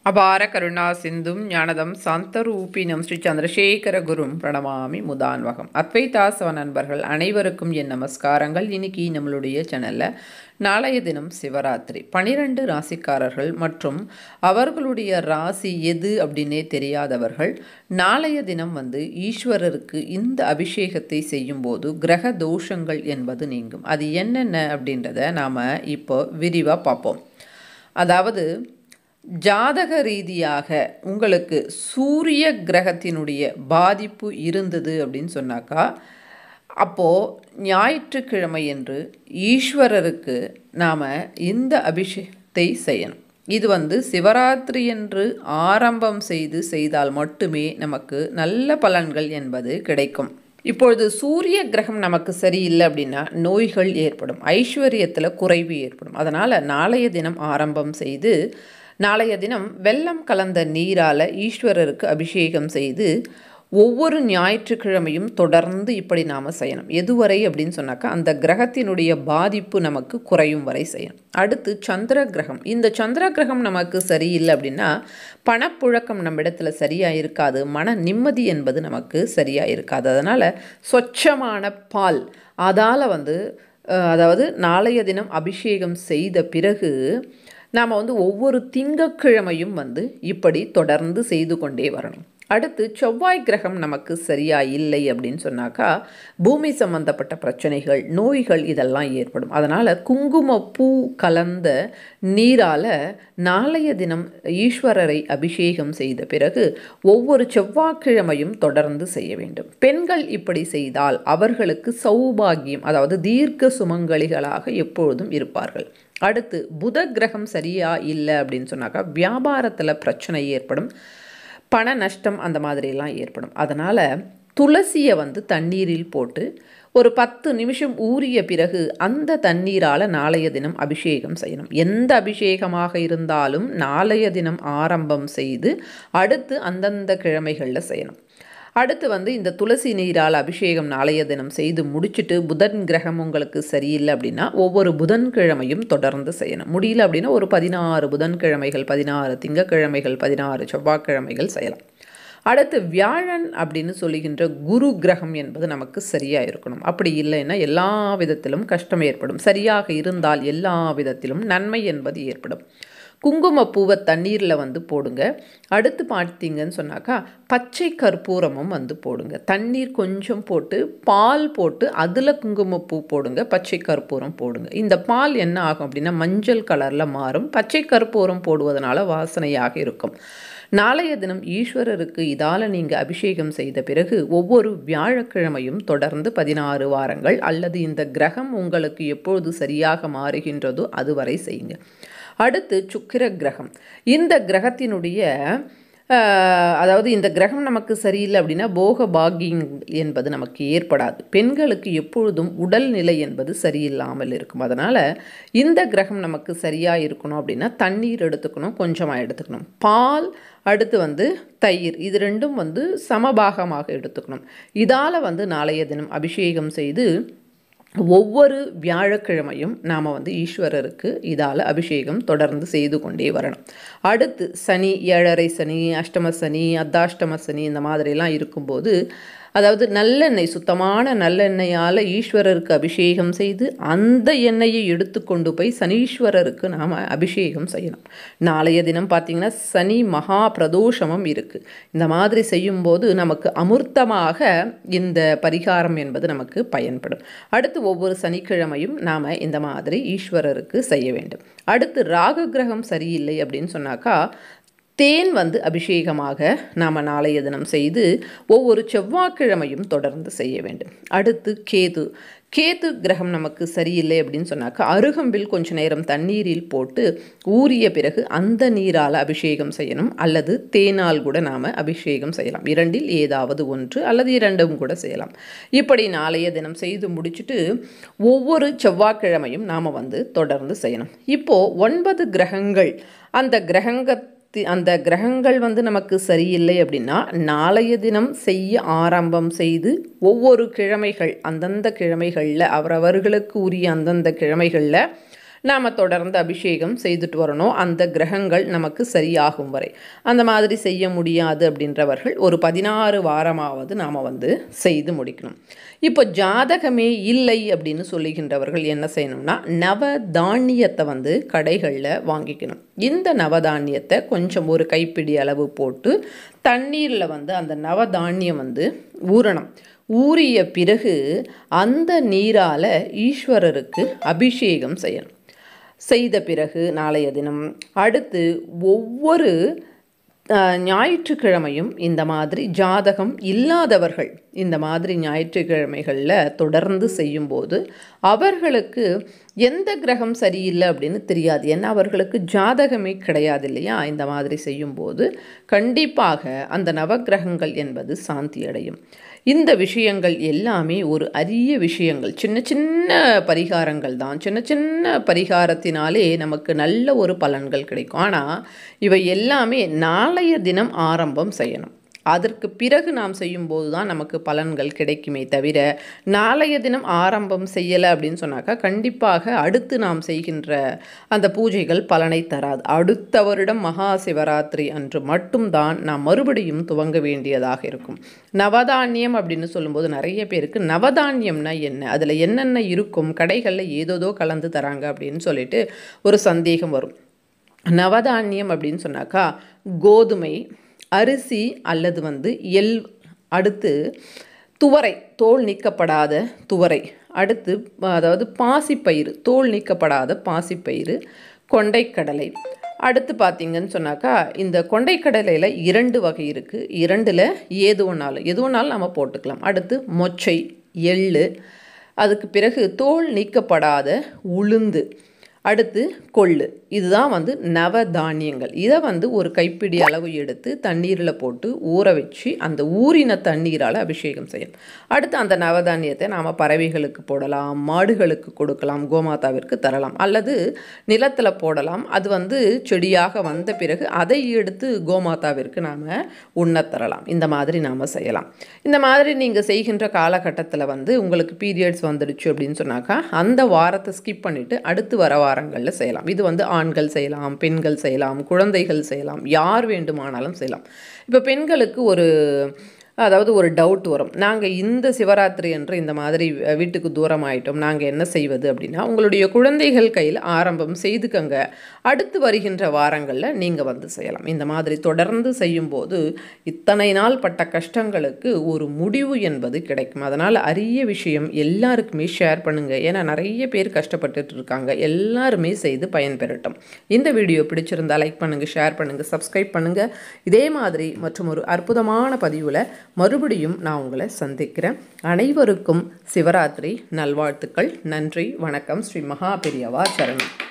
அபார கருணா சிந்தும் ஞானதம் சாந்தரூபினம் ஸ்ரீ சந்திரசேகர குரும் பிரணமாமி முதான்வகம் அத்வைதாசவ நண்பர்கள் அனைவருக்கும் என் நமஸ்காரங்கள் இன்னைக்கு நம்மளுடைய சேனலில் நாளைய தினம் சிவராத்திரி பனிரெண்டு ராசிக்காரர்கள் மற்றும் அவர்களுடைய ராசி எது அப்படின்னே தெரியாதவர்கள் நாளைய தினம் வந்து ஈஸ்வரருக்கு இந்த அபிஷேகத்தை செய்யும்போது கிரக தோஷங்கள் என்பது நீங்கும் அது என்னென்ன அப்படின்றத நாம் இப்போ விரிவாக பார்ப்போம் அதாவது ஜாதக ரீதியாக உங்களுக்கு சூரிய கிரகத்தினுடைய பாதிப்பு இருந்தது அப்படின்னு சொன்னாக்கா அப்போது ஞாயிற்றுக்கிழமை என்று ஈஸ்வரருக்கு நாம் இந்த அபிஷேகத்தை செய்யணும் இது வந்து சிவராத்திரி என்று ஆரம்பம் செய்து செய்தால் மட்டுமே நமக்கு நல்ல பலன்கள் என்பது கிடைக்கும் இப்பொழுது சூரிய கிரகம் நமக்கு சரியில்லை அப்படின்னா நோய்கள் ஏற்படும் ஐஸ்வர்யத்தில் குறைவு ஏற்படும் அதனால் நாளைய தினம் ஆரம்பம் செய்து நாளைய தினம் வெள்ளம் கலந்த நீரால் ஈஸ்வரருக்கு அபிஷேகம் செய்து ஒவ்வொரு ஞாயிற்றுக்கிழமையும் தொடர்ந்து இப்படி நாம் செய்யணும் எதுவரை அப்படின்னு சொன்னாக்கா அந்த கிரகத்தினுடைய பாதிப்பு நமக்கு குறையும் வரை செய்யணும் அடுத்து சந்திர கிரகம் இந்த சந்திர கிரகம் நமக்கு சரியில்லை அப்படின்னா பணப்புழக்கம் நம்ம இடத்துல சரியாக இருக்காது மன நிம்மதி என்பது நமக்கு சரியாக இருக்காது அதனால் சொச்சமான பால் அதால் வந்து அதாவது நாளைய தினம் அபிஷேகம் செய்த பிறகு நாம் வந்து ஒவ்வொரு திங்கக்கிழமையும் வந்து இப்படி தொடர்ந்து செய்து கொண்டே வரணும் அடுத்து செவ்வாய் கிரகம் நமக்கு சரியா இல்லை அப்படின்னு சொன்னாக்கா பூமி சம்பந்தப்பட்ட பிரச்சனைகள் நோய்கள் இதெல்லாம் ஏற்படும் அதனால் குங்குமப்பூ கலந்த நீரால் நாளைய தினம் ஈஸ்வரரை அபிஷேகம் செய்த பிறகு ஒவ்வொரு செவ்வாய்க்கிழமையும் தொடர்ந்து செய்ய வேண்டும் பெண்கள் இப்படி செய்தால் அவர்களுக்கு சௌபாகியம் அதாவது தீர்க்க சுமங்கலிகளாக எப்பொழுதும் இருப்பார்கள் அடுத்து புத கிரகம் சரியா இல்லை அப்படின்னு சொன்னாக்கா வியாபாரத்தில் பிரச்சனை ஏற்படும் பண நஷ்டம் அந்த மாதிரிலாம் ஏற்படும் அதனால் துளசியை வந்து தண்ணீரில் போட்டு ஒரு பத்து நிமிஷம் ஊறிய பிறகு அந்த தண்ணீரால் நாளைய தினம் அபிஷேகம் செய்யணும் எந்த அபிஷேகமாக இருந்தாலும் நாளைய தினம் ஆரம்பம் செய்து அடுத்து அந்தந்த கிழமைகளில் செய்யணும் அடுத்து வந்து இந்த துளசி நீரால் அபிஷேகம் நாளைய தினம் செய்து முடிச்சுட்டு புதன் கிரகம் உங்களுக்கு சரியில்லை அப்படின்னா ஒவ்வொரு புதன்கிழமையும் தொடர்ந்து செய்யணும் முடியல அப்படின்னா ஒரு பதினாறு புதன்கிழமைகள் பதினாறு திங்கக்கிழமைகள் பதினாறு செவ்வாய்க்கிழமைகள் செய்யலாம் அடுத்து வியாழன் அப்படின்னு சொல்லுகின்ற குரு கிரகம் என்பது நமக்கு சரியாக இருக்கணும் அப்படி இல்லைன்னா எல்லா விதத்திலும் கஷ்டம் ஏற்படும் சரியாக இருந்தால் எல்லா விதத்திலும் நன்மை என்பது ஏற்படும் குங்குமப்பூவை தண்ணீரில் வந்து போடுங்க அடுத்து பார்த்தீங்கன்னு சொன்னாக்கா பச்சை கற்பூரமும் வந்து போடுங்க தண்ணீர் கொஞ்சம் போட்டு பால் போட்டு அதில் குங்குமப்பூ போடுங்க பச்சை கற்பூரம் போடுங்க இந்த பால் என்ன ஆகும் அப்படின்னா மஞ்சள் கலரில் மாறும் பச்சை கற்பூரம் போடுவதனால வாசனையாக இருக்கும் நாளைய தினம் ஈஸ்வரருக்கு இதால் நீங்கள் அபிஷேகம் செய்த பிறகு ஒவ்வொரு வியாழக்கிழமையும் தொடர்ந்து பதினாறு வாரங்கள் அல்லது இந்த கிரகம் உங்களுக்கு எப்பொழுது சரியாக மாறுகின்றதோ அதுவரை செய்யுங்க அடுத்து சுக்கிர கிரகம் இந்த கிரகத்தினுடைய அதாவது இந்த கிரகம் நமக்கு சரியில்லை அப்படின்னா போக பாகியம் என்பது நமக்கு ஏற்படாது பெண்களுக்கு எப்பொழுதும் உடல் நிலை என்பது சரியில்லாமல் இருக்கும் அதனால் இந்த கிரகம் நமக்கு சரியாக இருக்கணும் அப்படின்னா தண்ணீர் எடுத்துக்கணும் கொஞ்சமாக எடுத்துக்கணும் பால் அடுத்து வந்து தயிர் இது ரெண்டும் வந்து சமபாகமாக எடுத்துக்கணும் இதால் வந்து நாளைய தினம் அபிஷேகம் செய்து ஒவ்வொரு வியாழக்கிழமையும் நாம் வந்து ஈஸ்வரருக்கு இதால் அபிஷேகம் தொடர்ந்து செய்து கொண்டே வரணும் அடுத்து சனி ஏழரை சனி அஷ்டம சனி அர்த்தாஷ்டம சனி இந்த மாதிரிலாம் இருக்கும்போது அதாவது நல்லெண்ணெய் சுத்தமான நல்லெண்ணெயால் ஈஸ்வரருக்கு அபிஷேகம் செய்து அந்த எண்ணெயை எடுத்து கொண்டு போய் சனீஸ்வரருக்கு நாம் அபிஷேகம் செய்யணும் நாளைய தினம் பார்த்திங்கன்னா சனி மகா பிரதோஷமும் இருக்குது இந்த மாதிரி செய்யும்போது நமக்கு அமிர்தமாக இந்த பரிகாரம் என்பது நமக்கு பயன்படும் அடுத்து ஒவ்வொரு சனிக்கிழமையும் நாம் இந்த மாதிரி ஈஸ்வரருக்கு செய்ய வேண்டும் அடுத்து ராகு கிரகம் சரியில்லை அப்படின்னு சொன்னாக்கா தேன் வந்து அபிஷேகமாக நாம் நாளைய தினம் செய்து ஒவ்வொரு செவ்வாய்க்கிழமையும் தொடர்ந்து செய்ய வேண்டும் அடுத்து கேது கேது கிரகம் நமக்கு சரியில்லை அப்படின்னு சொன்னாக்கா அருகம்பில் கொஞ்ச நேரம் தண்ணீரில் போட்டு ஊறிய பிறகு அந்த நீரால் அபிஷேகம் செய்யணும் அல்லது தேனால் கூட நாம் அபிஷேகம் செய்யலாம் இரண்டில் ஏதாவது ஒன்று அல்லது இரண்டும் கூட செய்யலாம் இப்படி நாளைய தினம் செய்து முடிச்சுட்டு ஒவ்வொரு செவ்வாய்க்கிழமையும் நாம் வந்து தொடர்ந்து செய்யணும் இப்போது ஒன்பது கிரகங்கள் அந்த கிரகங்க அந்த கிரகங்கள் வந்து நமக்கு சரியில்லை அப்படின்னா நாளைய தினம் செய்ய ஆரம்பம் செய்து ஒவ்வொரு கிழமைகள் அந்தந்த கிழமைகளில் அவரவர்களுக்கு உரிய அந்தந்த கிழமைகளில் நாம் தொடர்ந்து அபிஷேகம் செய்துட்டு வரணும் அந்த கிரகங்கள் நமக்கு சரியாகும் வரை அந்த மாதிரி செய்ய முடியாது அப்படின்றவர்கள் ஒரு பதினாறு வாரமாவது நாம் வந்து செய்து முடிக்கணும் இப்போ ஜாதகமே இல்லை அப்படின்னு சொல்லுகின்றவர்கள் என்ன செய்யணும்னா நவ தானியத்தை வந்து கடைகளில் வாங்கிக்கணும் இந்த நவதானியத்தை கொஞ்சம் ஒரு கைப்பிடி அளவு போட்டு தண்ணீரில் வந்து அந்த நவதானியம் வந்து ஊறணும் ஊறிய பிறகு அந்த நீரால் ஈஸ்வரருக்கு அபிஷேகம் செய்யணும் செய்த பிறகு நாளைய தினம் அடுத்து ஒவ்வொரு ஞாயிற்றுக்கிழமையும் இந்த மாதிரி ஜாதகம் இல்லாதவர்கள் இந்த மாதிரி ஞாயிற்றுக்கிழமைகளில் தொடர்ந்து செய்யும்போது அவர்களுக்கு எந்த கிரகம் சரியில்லை அப்படின்னு தெரியாது ஏன்னா அவர்களுக்கு ஜாதகமே கிடையாது இல்லையா இந்த மாதிரி செய்யும்போது கண்டிப்பாக அந்த நவகிரகங்கள் என்பது சாந்தி அடையும் இந்த விஷயங்கள் எல்லாமே ஒரு அரிய விஷயங்கள் சின்ன சின்ன பரிகாரங்கள் தான் சின்ன சின்ன பரிகாரத்தினாலே நமக்கு நல்ல ஒரு பலன்கள் கிடைக்கும் ஆனால் இவை எல்லாமே நாளைய தினம் ஆரம்பம் செய்யணும் அதற்கு பிறகு நாம் செய்யும்போது தான் நமக்கு பலன்கள் கிடைக்குமே தவிர நாளைய தினம் ஆரம்பம் செய்யலை அப்படின்னு சொன்னாக்கா கண்டிப்பாக அடுத்து நாம் செய்கின்ற அந்த பூஜைகள் பலனை தராது அடுத்த வருடம் மகா சிவராத்திரி அன்று மட்டும்தான் நாம் மறுபடியும் துவங்க வேண்டியதாக இருக்கும் நவதானியம் அப்படின்னு சொல்லும்போது நிறைய பேருக்கு நவதானியம்னா என்ன அதில் என்னென்ன இருக்கும் கடைகளில் ஏதோதோ கலந்து தராங்க அப்படின்னு சொல்லிட்டு ஒரு சந்தேகம் வரும் நவதானியம் அப்படின்னு சொன்னாக்கா கோதுமை அரிசி அல்லது வந்து எள் அடுத்து துவரை தோல் நீக்கப்படாத துவரை அடுத்து அதாவது பாசிப்பயிறு தோல் நீக்கப்படாத பாசிப்பயிறு கொண்டைக்கடலை அடுத்து பார்த்தீங்கன்னு சொன்னாக்கா இந்த கொண்டைக்கடலையில் இரண்டு வகை இருக்குது இரண்டில் ஏது ஒன்றாலும் எது ஒன்றாலும் நம்ம போட்டுக்கலாம் அடுத்து மொச்சை எள் அதுக்கு பிறகு தோல் நீக்கப்படாத உளுந்து அடுத்து கொள்ளு இதுதான் வந்து நவ தானியங்கள் இதை வந்து ஒரு கைப்பிடி அளவு எடுத்து தண்ணீரில் போட்டு ஊற வச்சு அந்த ஊறின தண்ணீரால் அபிஷேகம் செய்யணும் அடுத்து அந்த நவதானியத்தை நாம் பறவைகளுக்கு போடலாம் மாடுகளுக்கு கொடுக்கலாம் கோமாதாவிற்கு தரலாம் அல்லது நிலத்தில் போடலாம் அது வந்து செடியாக வந்த பிறகு அதை எடுத்து கோமாதாவிற்கு நாம் உண்ணத் தரலாம் இந்த மாதிரி நாம் செய்யலாம் இந்த மாதிரி நீங்கள் செய்கின்ற காலகட்டத்தில் வந்து உங்களுக்கு பீரியட்ஸ் வந்துடுச்சு அப்படின்னு சொன்னாக்கா அந்த வாரத்தை ஸ்கிப் பண்ணிவிட்டு அடுத்து வர வாரங்களில் செய்யலாம் இது வந்து ஆண்கள் செய்யலாம் பெண்கள் செய்யலாம் குழந்தைகள் செய்யலாம் யார் வேண்டுமானாலும் செய்யலாம் இப்போ பெண்களுக்கு ஒரு அதாவது ஒரு டவுட் வரும் நாங்கள் இந்த சிவராத்திரி என்று இந்த மாதிரி வீட்டுக்கு தூரம் ஆயிட்டோம் நாங்கள் என்ன செய்வது அப்படின்னா உங்களுடைய குழந்தைகள் கையில் ஆரம்பம் செய்துக்கங்க அடுத்து வருகின்ற வாரங்களில் நீங்கள் வந்து செய்யலாம் இந்த மாதிரி தொடர்ந்து செய்யும்போது இத்தனை நாள் பட்ட கஷ்டங்களுக்கு ஒரு முடிவு என்பது கிடைக்கும் அதனால் அரிய விஷயம் எல்லாருக்குமே ஷேர் பண்ணுங்கள் ஏன்னா நிறைய பேர் கஷ்டப்பட்டுட்டு இருக்காங்க எல்லாருமே செய்து பயன்பெறட்டும் இந்த வீடியோ பிடிச்சிருந்தா லைக் பண்ணுங்கள் ஷேர் பண்ணுங்கள் சப்ஸ்கிரைப் பண்ணுங்கள் இதே மாதிரி மற்றும் ஒரு அற்புதமான பதிவில் மறுபடியும் நான் உங்களை சந்திக்கிறேன் அனைவருக்கும் சிவராத்திரி நல்வாழ்த்துக்கள் நன்றி வணக்கம் ஸ்ரீ மகா பெரியவா சரணம்